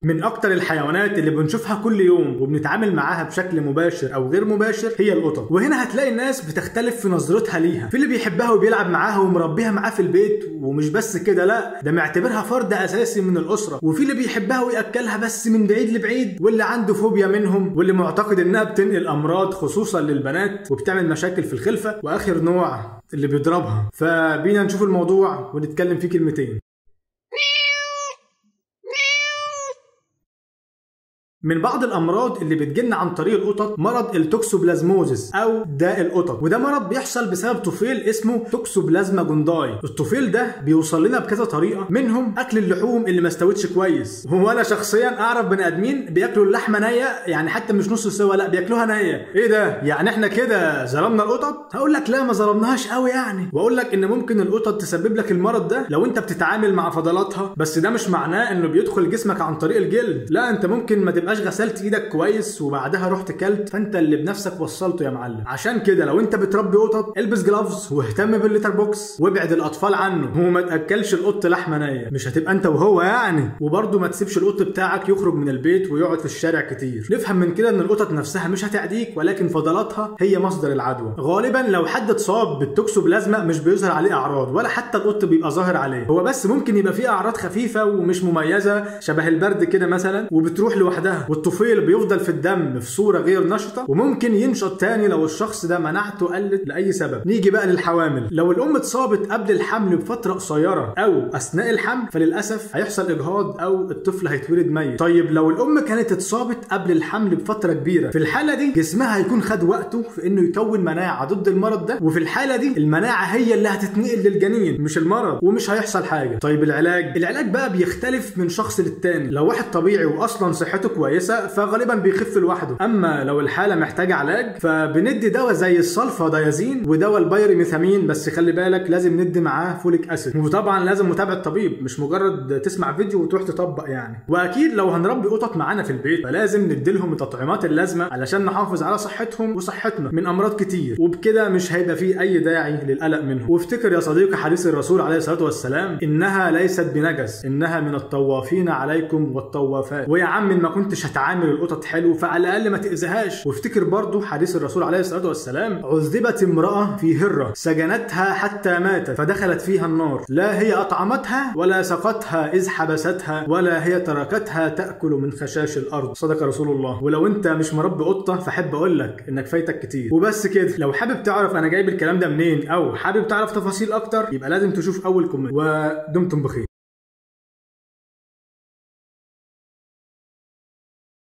من اكتر الحيوانات اللي بنشوفها كل يوم وبنتعامل معاها بشكل مباشر او غير مباشر هي القطط وهنا هتلاقي الناس بتختلف في نظرتها ليها في اللي بيحبها وبيلعب معاها ومربيها معاه في البيت ومش بس كده لا ده معتبرها فرد اساسي من الاسره وفي اللي بيحبها وياكلها بس من بعيد لبعيد واللي عنده فوبيا منهم واللي معتقد انها بتنقل امراض خصوصا للبنات وبتعمل مشاكل في الخلفه واخر نوع اللي بيضربها فبينا نشوف الموضوع ونتكلم فيه كلمتين من بعض الامراض اللي بتجيلنا عن طريق القطط مرض التوكسوبلازموزيس او داء القطط وده مرض بيحصل بسبب طفيل اسمه توكسوبلازما جونداي الطفيل ده بيوصل لنا بكذا طريقه منهم اكل اللحوم اللي ما استوتش كويس هو انا شخصيا اعرف بني ادمين بياكلوا اللحمه نيه يعني حتى مش نص سوا لا بياكلوها نيه ايه ده يعني احنا كده ظلمنا القطط هقول لك لا ما ظلمناهاش قوي يعني واقول لك ان ممكن القطط تسبب لك المرض ده لو انت بتتعامل مع فضلاتها بس ده مش معناه انه بيدخل جسمك عن طريق الجلد لا انت ممكن ما تبقاش غسلت ايدك كويس وبعدها رحت كلت فانت اللي بنفسك وصلته يا معلم عشان كده لو انت بتربي قطط البس جلافز واهتم بالليتر بوكس وابعد الاطفال عنه وما تاكلش القط لحمه نيه مش هتبقى انت وهو يعني وبرده ما تسيبش القط بتاعك يخرج من البيت ويقعد في الشارع كتير نفهم من كده ان القطط نفسها مش هتعديك ولكن فضلاتها هي مصدر العدوى غالبا لو حد اتصاب بالتوكسوبلازما مش بيظهر عليه اعراض ولا حتى القط بيبقى ظاهر عليه هو بس ممكن يبقى فيه اعراض خفيفه ومش مميزه شبه البرد كده مثلا وبتروح لوحدها والطفيل بيفضل في الدم في صوره غير نشطه وممكن ينشط تاني لو الشخص ده مناعته قلت لاي سبب نيجي بقى للحوامل لو الام اتصابت قبل الحمل بفتره قصيره او اثناء الحمل فللاسف هيحصل اجهاض او الطفل هيتولد ميت طيب لو الام كانت اتصابت قبل الحمل بفتره كبيره في الحاله دي جسمها هيكون خد وقته في انه يكون مناعه ضد المرض ده وفي الحاله دي المناعه هي اللي هتتنقل للجنين مش المرض ومش هيحصل حاجه طيب العلاج العلاج بقى بيختلف من شخص للتاني لو واحد طبيعي واصلا صحته كويسه فغالبا بيخف لوحده اما لو الحاله محتاجه علاج فبندي دواء زي السلفا دايازين ودواء البايريميثامين بس خلي بالك لازم ندي معاه فوليك اسيد وطبعا لازم متابعه طبيب مش مجرد تسمع فيديو وتروح تطبق يعني واكيد لو هنربي قطط معانا في البيت فلازم نديلهم التطعيمات اللازمه علشان نحافظ على صحتهم وصحتنا من امراض كتير وبكده مش هيبقى فيه اي داعي للقلق منهم وافتكر يا صديقي حديث الرسول عليه الصلاه والسلام انها ليست بنجس انها من الطوافين عليكم والطوافات ويا عم ما كنتش هتعامل القطط حلو فعلى الاقل ما تاذيهاش وافتكر برضو حديث الرسول عليه الصلاه والسلام عذبت امراه في هره سجنتها حتى ماتت فدخلت فيها النار لا هي اطعمتها ولا سقتها اذ حبستها ولا هي تركتها تاكل من خشاش الارض صدق رسول الله ولو انت مش مربي قطه فحب اقول لك انك فايتك كتير وبس كده لو حابب تعرف انا جايب الكلام ده منين او حابب تعرف تفاصيل اكتر يبقى لازم تشوف اول كومنت ودمتم بخير